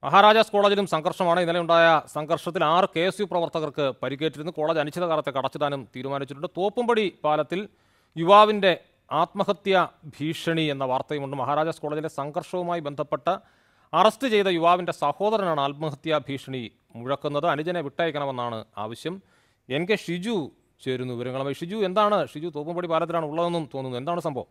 മഹാരാജാസ് കോളേജിലും സംഘർഷമാണ് ഇന്നലെ ഉണ്ടായ സംഘർഷത്തിൽ ആറ് കെ എസ് യു പ്രവർത്തകർക്ക് പരിക്കേറ്റിരുന്നു കോളേജ് അനിശ്ചിതകാലത്തേക്ക് അടച്ചിടാനും തീരുമാനിച്ചിട്ടുണ്ട് തോപ്പുംപടി പാലത്തിൽ യുവാവിൻ്റെ ആത്മഹത്യാ ഭീഷണി എന്ന വാർത്തയുമുണ്ട് മഹാരാജാസ് കോളേജിലെ സംഘർഷവുമായി ബന്ധപ്പെട്ട അറസ്റ്റ് ചെയ്ത യുവാവിൻ്റെ സഹോദരനാണ് ആത്മഹത്യാ ഭീഷണി മുഴക്കുന്നത് അനുജനെ വിട്ടയക്കണമെന്നാണ് ആവശ്യം എൻ കെ ഷിജു ചേരുന്നു വിവരങ്ങളുമായി ഷിജു എന്താണ് ഷിജു തോപ്പുംപടി പാലത്തിലാണ് ഉള്ളതെന്നും തോന്നുന്നു എന്താണ് സംഭവം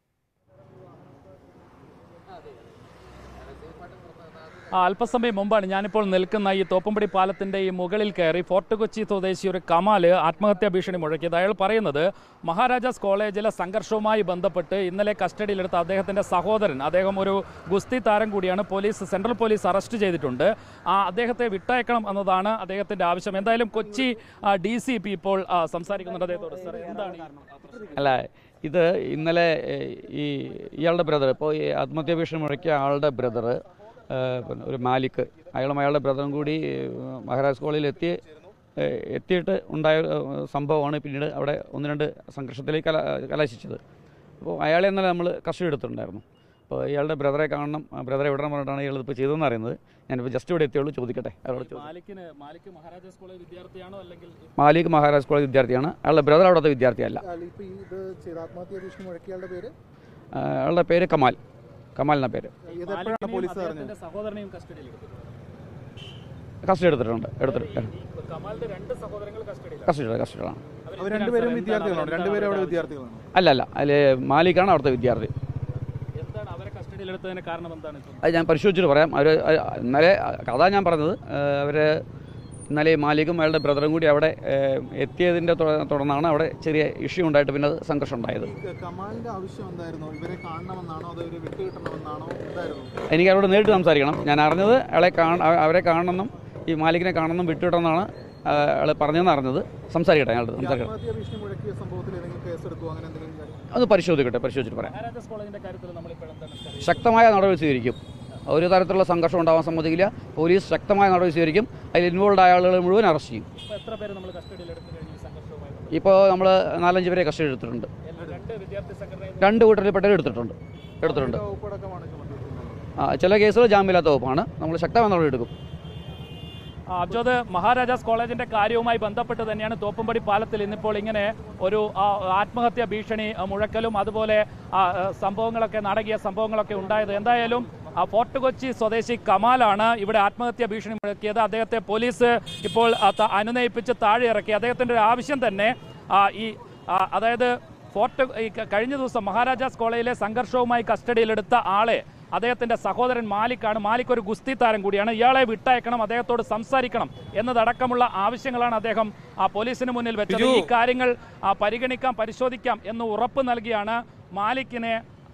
ആ, അല്പസമയം മുമ്പാണ് ഞാനിപ്പോൾ നിൽക്കുന്ന ഈ തോപ്പുംപടി പാലത്തിന്റെ ഈ മുകളിൽ കയറി ഫോർട്ട് കൊച്ചി സ്വദേശി ഒരു കമാല് ആത്മഹത്യാ ഭീഷണി മുഴക്കിയത് അയാൾ പറയുന്നത് മഹാരാജാസ് കോളേജിലെ സംഘർഷവുമായി ബന്ധപ്പെട്ട് ഇന്നലെ കസ്റ്റഡിയിലെടുത്ത അദ്ദേഹത്തിന്റെ സഹോദരൻ അദ്ദേഹം ഒരു ഗുസ്തി താരം കൂടിയാണ് പോലീസ് സെൻട്രൽ പോലീസ് അറസ്റ്റ് ചെയ്തിട്ടുണ്ട് ആ അദ്ദേഹത്തെ വിട്ടയക്കണം എന്നതാണ് അദ്ദേഹത്തിന്റെ ആവശ്യം എന്തായാലും കൊച്ചി ഡി സി പി ഇപ്പോൾ ആ, സംസാരിക്കുന്നുണ്ട് അദ്ദേഹത്തോട് സാർ എന്താണ് ഈ- അല്ല ഇത് ഇന്നലെ ഏഹ്, ഈ ഇയാളുടെ ബ്രദർ ഇപ്പോൾ ഈ ആത്മഹത്യാ ഭീഷണി മുഴക്കിയ ആളുടെ ബ്രദർ പിന്നെ ഒരു മാലിക് അയാളും അയാളുടെ ബ്രദറും കൂടി ഏഹ്, മഹാരാജ് കോളേജിൽ എത്തി ഏഹ്, എത്തിയിട്ട് ഉണ്ടായ ഒരു, ഏഹ്, സംഭവമാണ് പിന്നീട് അവിടെ ഒന്ന് രണ്ട് സംഘർഷത്തിലേക്ക് കല കലാശിച്ചത് അപ്പോൾ അയാളെ ഇന്നലെ നമ്മൾ കസ്റ്റഡി എടുത്തിട്ടുണ്ടായിരുന്നു അപ്പോൾ ഇയാളുടെ ബ്രദറെ കാണണം ബ്രദറെ വിടണം പറഞ്ഞിട്ടാണ് ഇയാൾ ഇപ്പോൾ ചെയ്തതെന്ന് അറിയുന്നത് ഞാനിപ്പോൾ ജസ്റ്റ് ഇവിടെ എത്തിയുള്ളൂ ചോദിക്കട്ടെ അയാളോട് ചോദിച്ചു മാലിക്കിന് മാലിക് മഹാരാജാസ് കോളേജ് വിദ്യാർത്ഥിയാണോ അല്ലെങ്കിൽ മാലിക് മഹാരാജ് കോളേജ് വിദ്യാർത്ഥിയാണ് അയാളുടെ ബ്രദർ അവിടുത്തെ വിദ്യാർത്ഥിയല്ല അല്ല ഇപ്പൊ ഈ ഇത് ചെയ്ത ആത്മഹത്യാ ഭീഷണി മുഴക്കിയാളുടെ പേര് ആ, അയാളുടെ പേര് കമാൽ കമാൽ എന്ന പേര് ഇത് എപ്പോഴാണ് പോലീസ് അറിഞ്ഞത് സഹോദരനെയും കസ്റ്റഡിയിൽ എടുത്തു കസ്റ്റഡി എടുത്തിട്ടുണ്ട് എടുത്തിട്ട് കമാലിന്റെ രണ്ട് സഹോദരങ്ങൾ കസ്റ്റഡിയിലാണ് കസ്റ്റഡി കസ്റ്റഡിയിലാണ് അവർ രണ്ടുപേരും വിദ്യാർത്ഥികളാണ് രണ്ടുപേരും അവിടെ വിദ്യാർത്ഥികളാണ് അല്ല അല്ല അതിൽ മാലിക്കാണ് അവിടുത്തെ വിദ്യാർത്ഥി എന്താണ് അവരെ കസ്റ്റഡിയിൽ എടുത്തതിന് കാരണം എന്താണ് ഇപ്പം? അത് ഞാൻ പരിശോധിച്ചിട്ട് പറയാം അവർ ഇന്നലെ കഥ ഞാൻ പറഞ്ഞത് അവർ ഇന്നലെ മാലിക്കും അയാളുടെ ബ്രദറും കൂടി അവിടെ ഏഹ്, എത്തിയതിൻ്റെ തുട- തുടർന്നാണ് അവിടെ ചെറിയ ഇഷ്യൂ ഉണ്ടായിട്ട് പിന്നെ അത് സംഘർഷം ഉണ്ടായത് ഈ കമാലിന്റെ ആവശ്യം എന്തായിരുന്നു ഇവരെ കാണണമെന്നാണോ അതോ ഇവരെ വിട്ടുകിട്ടണമെന്നാണോ എന്തായിരുന്നു എനിക്ക് അവരോട് നേരിട്ട് സംസാരിക്കണം ഞാൻ അറിഞ്ഞത് അയാളെ കാണ അവ- അവരെ കാണണമെന്നും ഈ മാലിക്കിനെ കാണണമെന്നും വിട്ടുവിട്ടെന്നാണ് അയാൾ പറഞ്ഞതെന്ന് അറിഞ്ഞത് സംസാരിക്കട്ടെ അയാളോട് ഈ സംസാരിക്കട്ടെ ആത്മഹത്യാ ഭീഷണി മുഴക്കിയ സംഭവത്തിൽ ഏതെങ്കിലും കേസ് എടുക്കുമോ അങ്ങനെ എന്തെങ്കിലും കാര്യം അത് പരിശോധിക്കട്ടെ പരിശോധിച്ചിട്ട് പറയാം മഹാരാജാസ് കോളേജിന്റെ കാര്യത്തിൽ നമ്മളിപ്പോൾ എന്താണ് സ്ഥിതി? ശക്തമായ നടപടി സ്വീകരിക്കും ഒരു തരത്തിലുള്ള സംഘർഷം ഉണ്ടാവാൻ സമ്മതിക്കില്ല പോലീസ് ശക്തമായ നടപടി സ്വീകരിക്കും അതിൽ ഇൻവോൾവ് ആയ ആളുകളെ മുഴുവൻ അറസ്റ്റ് ചെയ്യും ഇപ്പൊ എത്ര പേര് നമ്മൾ കസ്റ്റഡിയിൽ എടുത്തു കഴിഞ്ഞു ഈ സംഘർഷവുമായി ബന്ധപ്പെട്ട്? ഇപ്പോൾ നമ്മൾ നാലഞ്ച് പേരെ കസ്റ്റഡി എടുത്തിട്ടുണ്ട് എല്ലാ രണ്ട് വിദ്യാർത്ഥി സംഘടനയിൽ രണ്ട് കൂട്ടരിൽപ്പെട്ടവർ എടുത്തിട്ടുണ്ട് എടുത്തിട്ടുണ്ട് വകുപ്പടക്കമാണ് ചുമത്തിയിട്ടുള്ളത് ആ, ചില കേസുകൾ ജാമ്യമില്ലാത്ത വകുപ്പാണ് നമ്മൾ ശക്തമായ നടപടി എടുക്കും ആ, അബ്ജോദ് മഹാരാജാസ് കോളേജിന്റെ കാര്യവുമായി ബന്ധപ്പെട്ട് തന്നെയാണ് തോപ്പുംപടി പാലത്തിൽ ഇന്നിപ്പോൾ ഇങ്ങനെ ഒരു ആ, ആത്മഹത്യാ ഭീഷണി ആ, മുഴക്കലും അതുപോലെ ആ, ആ, സംഭവങ്ങളൊക്കെ നാടകീയ സംഭവങ്ങളൊക്കെ ഉണ്ടായത് എന്തായാലും ആ, ഫോർട്ട് കൊച്ചി സ്വദേശി കമാലാണ് ഇവിടെ ആത്മഹത്യാ ഭീഷണി മുഴക്കിയത് അദ്ദേഹത്തെ പോലീസ് ഇപ്പോൾ ആ, ത- അനുനയിപ്പിച്ച് താഴെ ഇറക്കി അദ്ദേഹത്തിന്റെ ഒരു ആവശ്യം തന്നെ ആ, ഈ ആ, അതായത് ഫോർട്ട് ഈ ക- കഴിഞ്ഞ ദിവസം മഹാരാജാസ് കോളേജിലെ സംഘർഷവുമായി കസ്റ്റഡിയിലെടുത്ത ആളെ അദ്ദേഹത്തിന്റെ സഹോദരൻ മാലിക്കാണ് മാലിക് ഒരു ഗുസ്തി താരം കൂടിയാണ് ഇയാളെ വിട്ടയക്കണം അദ്ദേഹത്തോട് സംസാരിക്കണം എന്നതടക്കമുള്ള ആവശ്യങ്ങളാണ് അദ്ദേഹം ആ പോലീസിന് മുന്നിൽ വെച്ചത് ബിജു. ഈ കാര്യങ്ങൾ ആ, പരിഗണിക്കാം പരിശോധിക്കാം എന്ന് ഉറപ്പ് നൽകിയാണ് മാലിക്കിനെ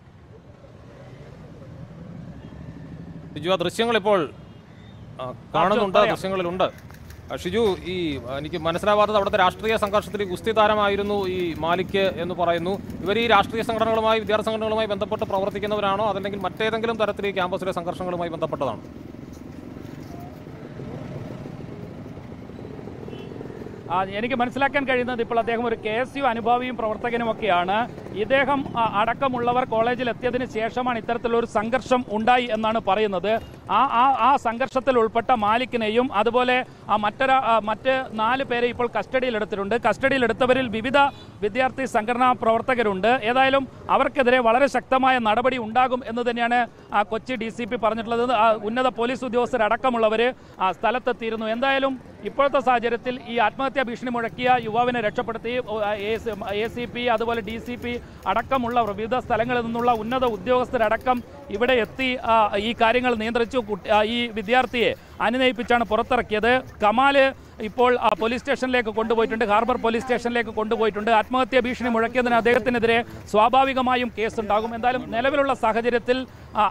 ഷിജു ആ ദൃശ്യങ്ങൾ ഇപ്പോൾ ആ, കാണുന്നുണ്ട് പറയാം. ദൃശ്യങ്ങളിലുണ്ട് ആ, ഷിജു ഈ ആ, എനിക്ക് മനസ്സിലാവാത്തത് അവിടുത്തെ രാഷ്ട്രീയ സംഘർഷത്തിൽ ഈ ഗുസ്തി താരമായിരുന്നു ഈ മാലിക് എന്ന് പറയുന്നു ഇവർ ഈ രാഷ്ട്രീയ സംഘടനകളുമായി വിദ്യാർത്ഥി സംഘടനകളുമായി ബന്ധപ്പെട്ട് പ്രവർത്തിക്കുന്നവരാണോ അതല്ലെങ്കിൽ മറ്റേതെങ്കിലും തരത്തിൽ ഈ ക്യാമ്പസിലെ സംഘർഷങ്ങളുമായി ബന്ധപ്പെട്ടതാണോ ആ, എനിക്ക് മനസ്സിലാക്കാൻ കഴിയുന്നത് ഇപ്പോൾ അദ്ദേഹം ഒരു കെ എസ് യു അനുഭാവിയും പ്രവർത്തകനുമൊക്കെയാണ് ഇദ്ദേഹം ആ, അടക്കമുള്ളവർ കോളേജിൽ എത്തിയതിന് ശേഷമാണ് ഇത്തരത്തിലൊരു സംഘർഷം ഉണ്ടായി എന്നാണ് പറയുന്നത് ആ ആ ആ സംഘർഷത്തിൽ ഉൾപ്പെട്ട മാലിക്കിനെയും അതുപോലെ ആ മറ്റൊരു ആ, മറ്റ് നാല് പേരെ ഇപ്പോൾ കസ്റ്റഡിയിലെടുത്തിട്ടുണ്ട് കസ്റ്റഡിയിലെടുത്തവരിൽ വിവിധ വിദ്യാർത്ഥി സംഘടനാ പ്രവർത്തകരുണ്ട് ഏതായാലും അവർക്കെതിരെ വളരെ ശക്തമായ നടപടി ഉണ്ടാകും എന്ന് തന്നെയാണ് ആ, കൊച്ചി ഡി സി പി പറഞ്ഞിട്ടുള്ളത് ആ, ഉന്നത പോലീസ് ഉദ്യോഗസ്ഥരടക്കമുള്ളവർ സ്ഥലത്തെത്തിയിരുന്നു എന്തായാലും ഇപ്പോഴത്തെ സാഹചര്യത്തിൽ ഈ ആത്മഹത്യാ ഭീഷണി മുഴക്കിയ യുവാവിനെ രക്ഷപ്പെടുത്തി എ സി പി അതുപോലെ ഡി സി പി അടക്കമുള്ള വിവിധ സ്ഥലങ്ങളിൽ നിന്നുള്ള ഉന്നത ഉദ്യോഗസ്ഥരടക്കം ഇവിടെ എത്തി ആ, ഈ കാര്യങ്ങൾ നിയന്ത്രിച്ചു കുട്ടി- ആ, ഈ വിദ്യാർത്ഥിയെ അനുനയിപ്പിച്ചാണ് പുറത്തിറക്കിയത് കമാല് ഇപ്പോൾ ആ, പോലീസ് സ്റ്റേഷനിലേക്ക് കൊണ്ടുപോയിട്ടുണ്ട് ഹാർബർ പോലീസ് സ്റ്റേഷനിലേക്ക് കൊണ്ടുപോയിട്ടുണ്ട് ആത്മഹത്യാ ഭീഷണി മുഴക്കിയതിന് അദ്ദേഹത്തിനെതിരെ സ്വാഭാവികമായും കേസുണ്ടാകും എന്തായാലും നിലവിലുള്ള സാഹചര്യത്തിൽ ആ,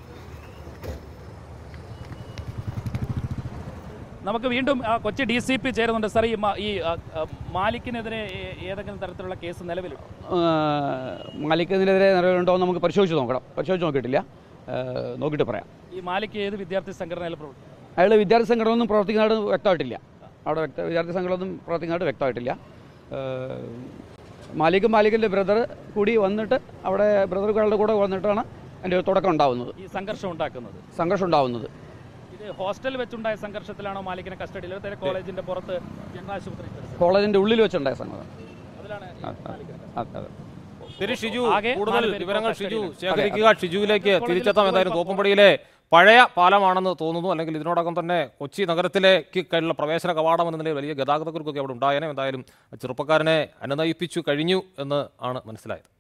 നമുക്ക് വീണ്ടും ആ, കൊച്ചി ഡി സി പി ചേരുന്നുണ്ട് സാർ ഈ മ- ഈ ആ, ആ, മാലിക്കിനെതിരെ ഏ- ഏതെങ്കിലും തരത്തിലുള്ള കേസ് നിലവിലുണ്ടോ മാലിക്കിനെതിരെ നിലവിലുണ്ടോ എന്ന് നമുക്ക് പരിശോധിച്ച് നോക്കണം പരിശോധിച്ച് നോക്കിയിട്ടില്ല ആ, നോക്കിയിട്ട് പറയാം ഈ മാലിക് ഏത് വിദ്യാർത്ഥി സംഘടനയിൽ പ്രവർത്തിക്കും അയാൾ വിദ്യാർത്ഥി സംഘടനയൊന്നും പ്രവർത്തിക്കുന്നതായിട്ട് വ്യക്തമായിട്ടില്ല അവിടെ വ്യക്ത വിദ്യാർത്ഥി സംഘടനയൊന്നും പ്രവർത്തിക്കുന്നതായിട്ട് വ്യക്തമായിട്ടില്ല ആ, മാലിക്കും മാലിക്കിൻ്റെ ബ്രദർ കൂടി വന്നിട്ട് അവിടെ ബ്രദറുകളുടെ കൂടെ വന്നിട്ടാണ് അതിൻ്റെ തുടക്കം ഉണ്ടാവുന്നത് ഈ സംഘർഷം ഉണ്ടാക്കുന്നത് സംഘർഷം ഉണ്ടാവുന്നത് ഇത് ഹോസ്റ്റലിൽ വെച്ചുണ്ടായ സംഘർഷത്തിലാണോ മാലിക്കിനെ കസ്റ്റഡിയിൽ എടുത്തത് കോളേജിന്റെ പുറത്ത് ജനറൽ ആശുപത്രി കോളേജിൻ്റെ ഉള്ളിൽ വെച്ചുണ്ടായ സംഗതി അതിലാണ് അതെ അതെ ശരി ഷിജു ആകെ കൂടുതൽ നാല് പേര് വിവരങ്ങൾ ഇപ്പോൾ ഷിജു കസ്റ്റഡിയിലാണ്. ശേഖരിക്കുക ഷിജുവിലേക്ക് തിരിച്ചെത്താം എന്തായാലും തോപ്പുംപടിയിലെ പഴയ പാലമാണെന്ന് തോന്നുന്നു അല്ലെങ്കിൽ ഇതിനോടകം തന്നെ കൊച്ചി നഗരത്തിലേക്ക് കഴിഞ്ഞുള്ള പ്രവേശന കവാടം എന്ന നിലയിൽ വലിയ ഗതാഗതക്കുരുക്കൊക്കെ അവിടെ ഉണ്ടായേനെ എന്തായാലും ചെറുപ്പക്കാരനെ അനുനയിപ്പിച്ചു കഴിഞ്ഞു എന്ന് ആണ് മനസ്സിലായത്